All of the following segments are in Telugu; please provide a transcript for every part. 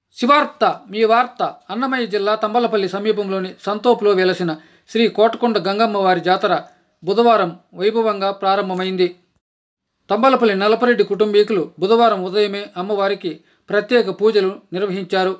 శివార్త మీ వార్త అన్నమయ్య జిల్లా తంబలపల్లి సమీపంలోని సంతోపులో వెలసిన శ్రీ కోటకొండ గంగమ్మ వారి జాతర బుధవారం వైభవంగా ప్రారంభమైంది తంబలపల్లి నలపరెడ్డి కుటుంబీకులు బుధవారం ఉదయమే అమ్మవారికి ప్రత్యేక పూజలు నిర్వహించారు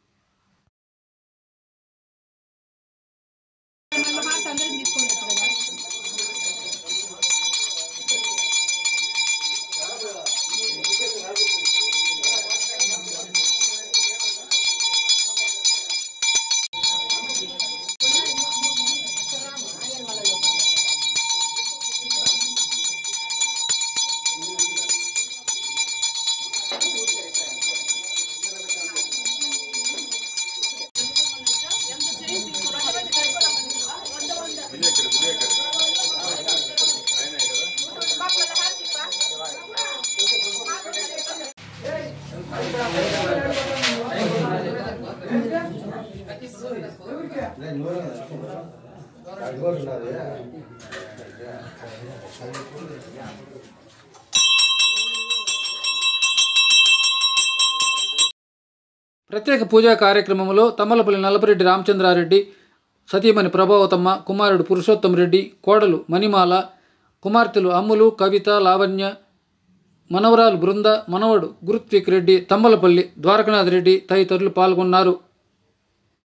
ప్రత్యేక పూజా కార్యక్రమంలో తమ్మలపల్లి నల్లపరెడ్డి రామచంద్రారెడ్డి సతీమణి ప్రభావతమ్మ కుమారుడు పురుషోత్తం రెడ్డి కోడలు మణిమాల కుమార్తెలు అమ్ములు కవిత లావణ్య మనవరాలు బృంద మనవడు గురుత్విక్ రెడ్డి తమ్మలపల్లి ద్వారకనాథ్ రెడ్డి తదితరులు పాల్గొన్నారు